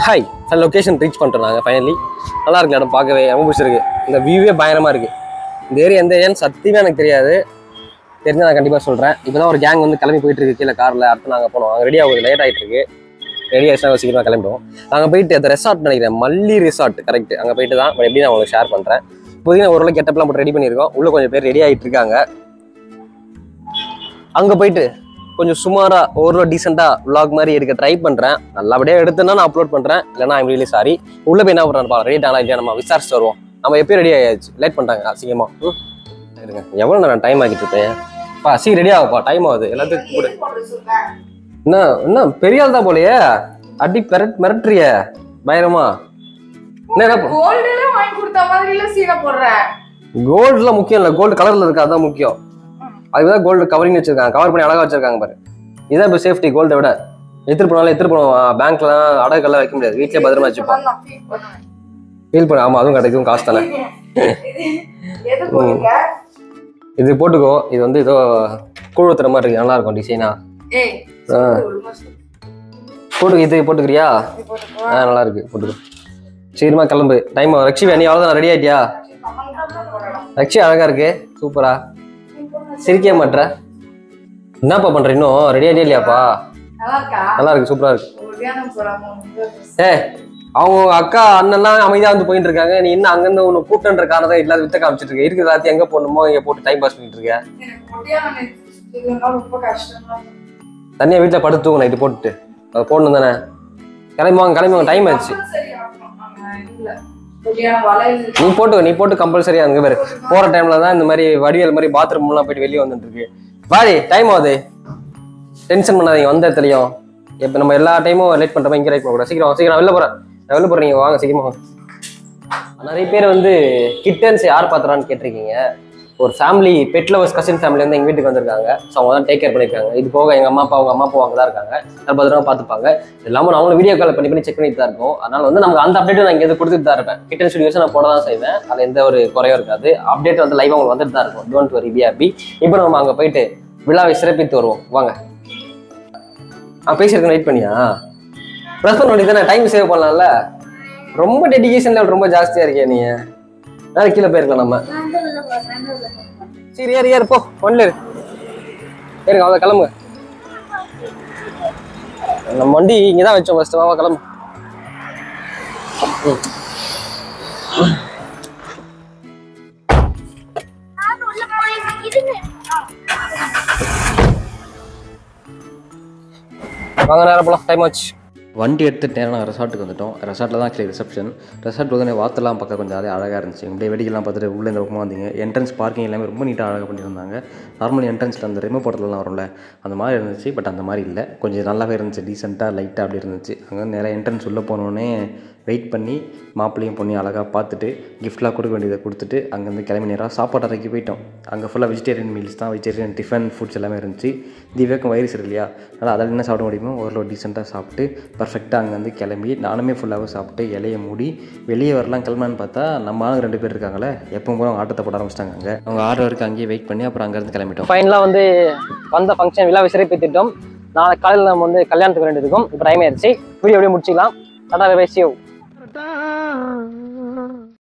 Hi sir location reach பண்ணிட்டோம் நாங்கள் finally நல்லா இருக்கு இடம் பார்க்கவே ரொம்ப பிடிச்சிருக்கு இந்த வியூவே பயங்கரமாக இருக்குது இந்த ஏரியா எந்த ஏரியான்னு சத்தியமே எனக்கு தெரியாது தெரிஞ்சால் நான் கண்டிப்பாக சொல்கிறேன் இப்போ தான் ஒரு கேங் வந்து கிளம்பி போயிட்டு இருக்கு கீழே காரில் அடுத்து நாங்கள் போனோம் அங்கே ரெடி ஆகுது லேட் ஆகிட்டு இருக்கு ரெடி ஆகிடுச்சுனா சீக்கிரமாக கிளம்பிடுவோம் அங்கே போயிட்டு அந்த ரெசார்ட் நினைக்கிறேன் மல்லி ரெசார்ட் கரெக்ட் அங்கே போயிட்டு தான் எப்படி நான் உங்களுக்கு ஷேர் பண்ணுறேன் இப்போதைக்கு நான் ஓரளவு கெட்டப்லாம் போட்டு ரெடி பண்ணியிருக்கோம் உள்ளே கொஞ்சம் பேர் ரெடி ஆகிட்டு இருக்காங்க அங்கே போயிட்டு கொஞ்சம் சுமாராக ஓரளவு டீசெண்டாக vlog மாதிரி எடுக்க ட்ரை பண்ணுறேன் நல்லபடியாக எடுத்தேன்னா நான் அப்லோட் பண்ணுறேன் இல்லைனா ஐம் ரியலி சாரி உள்ளே போய் என்ன பண்ணுறேன் ரெடி ஆனா இல்லையா நம்ம விசாரிச்சுட்டு வருவோம் நம்ம எப்பயும் ரெடி ஆயாச்சு லேட் பண்ணிட்டாங்க அசிங்கமா ம் இருங்க எவ்வளோ நேரம் டைம் ஆகிட்டு இருப்பேன் பா சீ ரெடி ஆகுப்பா டைம் ஆகுது எல்லாத்துக்கும் கூட என்ன என்ன பெரிய ஆள் தான் போலயே அடி பெரட் மிரட்டுறிய பயங்கரமா என்ன என்ன கோல்டுல வாங்கி கொடுத்த மாதிரில சீனை போடுறேன் கோல்டுலாம் முக்கியம் இல்லை கோல்டு கலர்ல இருக்கு அதான் முக்கியம் அதுதான் கோல்டு கவரிங் வச்சிருக்காங்க கவர் பண்ணி அழகா வச்சிருக்காங்க பாரு இதான் இப்போ சேஃப்டி கோல்டை விட எடுத்துட்டு போனாலும் எடுத்துட்டு போனோம் பேங்க்லாம் அடகுலாம் வைக்க முடியாது வீட்லயே பத்திரமா வச்சுப்போம் நான் feel பண்ணுவேன். ஃபீல் பண்ண ஆமா அதுவும் கிடைக்கும் காசு தானே எது போடுங்க இது போட்டுக்கோ இது வந்து ஏதோ கூழுத்துற மாதிரி இருக்கு நல்லா இருக்கும் டிசைனா ஏய் ஆ. ஒழுங்கா சொல்லு. போட்டுக்க இது போட்டுக்கிறியா இது போட்டுக்கோ. ஆ நல்லா இருக்கு போட்டுக்கோ சீக்கிரமா கிளம்பு டைம் ரக்ஷி நீ அவ்வளோதான் ரெடி ஆயிட்டியா கமெண்ட்ல போடலாம். ரக்ஷி அழகா இருக்கு சூப்பரா சிரிக்கவே மாட்ற என்னப்பா பண்ற இன்னும் ரெடி ஆயிட்டே இல்லையாப்பா நல்லா இருக்கா நல்லா இருக்கு சூப்பரா இருக்கு ஒரு தியானம் போடாம வந்து ஏ அவங்க அக்கா அண்ணன்லாம் அமைதியா வந்து போயிட்டு இருக்காங்க நீ இன்னும் அங்கிருந்து ஒன்று கூட்டன்ற காரணத்தை இல்லாத வித்த காமிச்சிட்டு இருக்க இருக்கிற எல்லாத்தையும் எங்க போடணுமோ இங்க போட்டு டைம் பாஸ் பண்ணிட்டு இருக்க எனக்கு முடியாம நிறுத்தினா ரொம்ப கஷ்டமா இருக்கு. தனியா வீட்டுல படுத்து தூங்க நைட்டு போட்டுட்டு அதை போடணும் தானே கிளம்புவாங்க கிளம்புவாங்க டைம் ஆயிடுச்சு compulsory ஆக்கணும். ஆமா, இல்ல. முடியாம வளையல் நீ போட்டு நீ போட்டு கம்பல்சரியா அங்க பேரு போற டைம்ல தான் இந்த மாதிரி வடிவேல் மாதிரி பாத்ரூம் எல்லாம் போயிட்டு வெளியே வந்துட்டு இருக்கு வாடி டைம் ஆகுது டென்ஷன் பண்ணாதீங்க வந்த இடத்துலயும் இப்ப நம்ம எல்லா டைமும் லேட் பண்ற மாதிரி இங்க லேட் பண்ணக்கூடாது சீக்கிரம் வா, சீக்கிரம் வெளில போறேன் நான் வெளில போறேன் நீங்க வாங்க சீக்கிரமா வாங்க. நிறைய பேர் வந்து கிட்டன்ஸ் யார் பாத்துறான்னு கேட்டிருக்கீங்க ஒரு family pet lovers cousin family வந்து எங்க வீட்டுக்கு வந்திருக்காங்க ஸோ அவங்க தான் டேக் கேர் பண்ணிருக்காங்க இது போக எங்க அம்மா அப்பா அவங்க அம்மா அப்பா அவங்க தான் இருக்காங்க நான் பத்திரமா பார்த்துப்பாங்க இது இல்லாம நான் அவங்களும் வீடியோ கால் பண்ணி பண்ணி செக் பண்ணிட்டு தான் இருக்கோம் அதனால வந்து நமக்கு அந்த அப்டேட் நான் இங்கே கொடுத்துட்டு தான் இருப்பேன் கிட்டன் ஸ்டுடியோஸ் நான் போட தான் செய்வேன் அதில் எந்த ஒரு குறையும் இருக்காது அப்டேட் வந்து லைவ் உங்களுக்கு வந்துட்டு தான் இருக்கும் டோன்ட் வரி பி ஹாப்பி இப்போ நம்ம அங்கே போயிட்டு விழாவை சிறப்பித்து வருவோம் வாங்க ஆ பேசியிருக்கேன் வெயிட் பண்ணியா ப்ரெஸ் பண்ண வேண்டியது தானே டைம் சேவ் பண்ணலாம்ல ரொம்ப டெடிகேஷன் லெவல் ரொம்ப ஜாஸ்தியா இருக்கே நீ வேற கீழே போயிருக்கலாம் நம்ம சரி ஏறு ஏறு போ ஒன்ல இரு ஏறுங்க அவ்வளோ கிளம்புங்க நம்ம வண்டி இங்கே தான் வச்சோம் ஃபஸ்ட்டு வாவா கிளம்பு ம். வாங்க நேரம் போலாம் டைம் ஆச்சு வண்டி எடுத்துட்டு நேரம் நாங்கள் ரெசார்ட்டுக்கு வந்துட்டோம் ரெசார்ட்டில் தான் ஆக்சுவலி ரிசப்ஷன் ரெசார்ட் வந்து வாத்தெல்லாம் பார்க்க கொஞ்சம் அதே அழகாக இருந்துச்சு இப்படியே வெடிக்கலாம் பார்த்துட்டு உள்ளே இந்த பக்கமாக வந்தீங்க என்ட்ரன்ஸ் பார்க்கிங் எல்லாமே ரொம்ப நீட்டாக அழகாக பண்ணியிருந்தாங்க நார்மல் என்ட்ரன்ஸில் அந்த ரிமோ படத்துலலாம் வரும்ல அந்த மாதிரி இருந்துச்சு பட் அந்த மாதிரி இல்லை கொஞ்சம் நல்லாவே இருந்துச்சு டீசெண்டாக லைட்டாக அப்படி இருந்துச்சு அங்கே நேராக என்ட்ரன்ஸ் உள்ளே போனோடனே வெயிட் பண்ணி மாப்பிள்ளையும் பொண்ணையும் அழகாக பார்த்துட்டு கிஃப்ட்லாம் கொடுக்க வேண்டியதை கொடுத்துட்டு அங்கேருந்து கிளம்பி நேராக சாப்பாடு அறைக்கு போயிட்டோம் அங்கே ஃபுல்லாக வெஜிடேரியன் மீல்ஸ் தான் வெஜிடேரியன் டிஃபன் ஃபுட்ஸ் எல்லாமே இருந்துச்சு திவ்யாக்கும் வயிறு சரி இல்லையா அதனால் அதில் என்ன சாப்பிட முடியுமோ ஓரளவு டீசெண்டாக சாப்பிட்டு பர்ஃபெக்டாக அங்கேருந்து கிளம்பி நானுமே ஃபுல்லாகவே சாப்பிட்டு இலைய மூடி வெளியே வரலாம் கிளம்பலான்னு பார்த்தா நம்ம ஆளுங்க ரெண்டு பேர் இருக்காங்களே எப்பவும் போல அவங்க ஆட்டத்தை போட ஆரம்பிச்சிட்டாங்க அங்கே அவங்க ஆர்டர் வரைக்கும் அங்கேயே வெயிட் பண்ணி அப்புறம் அங்கேருந்து கிளம்பிட்டோம் ஃபைனலாக வந்து வந்த ஃபங்க்ஷன் விழாவை சிறப்பித்திட்டோம் நாளை காலையில் நம்ம வந்து கல்யாணத்துக்கு வேண்டியிருக்கோம் இப்போ டைம் ஆயிடுச்சு வீடியோ அப்படியே முடிச்சிக்கலாம் டாடா பை சியூ